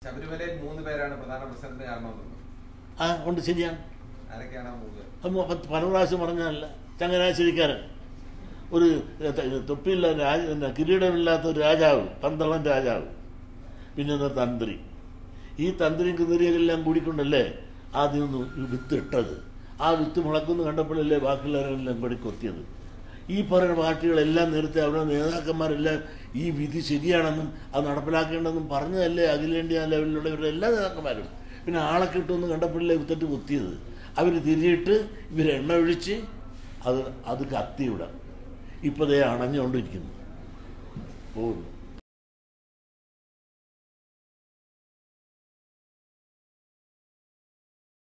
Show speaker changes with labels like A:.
A: ശബരിമലയിൽ മൂന്ന് പേരാണ് പ്രധാന പ്രസിഡന്റ് കാരണമെന്നുള്ളത്
B: ആ ഉണ്ട് ശരിയാണ്
A: ആരൊക്കെയാണ് ആ മൂന്ന് പേർ
B: അത് മൊ- പത്ത് പല പ്രാവശ്യം പറഞ്ഞതല്ല ചങ്ങനാശ്ശേരിക്കാരൻ ഒരു ത- തൊപ്പിയില്ല രാജ പിന്നെ കിരീടമില്ലാത്ത ഒരു രാജാവ് പന്തളം രാജാവ് പിന്നെ ഒരു തന്ത്രി ഈ തന്ത്രിയും കുതിരിയെല്ലാം കൂടിക്കൊണ്ടല്ലേ ആദ്യം ഒന്ന് ഈ വിത്ത് ഇട്ടത് ആ വിത്ത് മുളക്കുന്നു കണ്ടപ്പോഴല്ലേ ബാക്കിയുള്ളവരെല്ലാം കൂടി കൊത്തിയത് ഈ പറയുന്ന പാർട്ടികളെല്ലാം നേരത്തെ അവരുടെ നേതാക്കന്മാരെല്ലാം ഈ വിധി ശരിയാണെന്നും അത് നടപ്പിലാക്കേണ്ടെന്നും പറഞ്ഞതല്ലേ അഖിലേന്ത്യാ ലെവലിലുള്ള ഇവരുടെ എല്ലാ നേതാക്കന്മാരും പിന്നെ ആളെ കിട്ടുമെന്ന് കണ്ടപ്പോഴല്ലേ വിത്തിട്ട് കുത്തിയത് അവർ തിരിയിട്ട് ഇവർ എണ്ണ ഒഴിച്ച് അത് അത് കത്തിവിടാം ഇപ്പോൾ ദേ അണഞ്ഞുകൊണ്ടിരിക്കുന്നു പോകുന്നു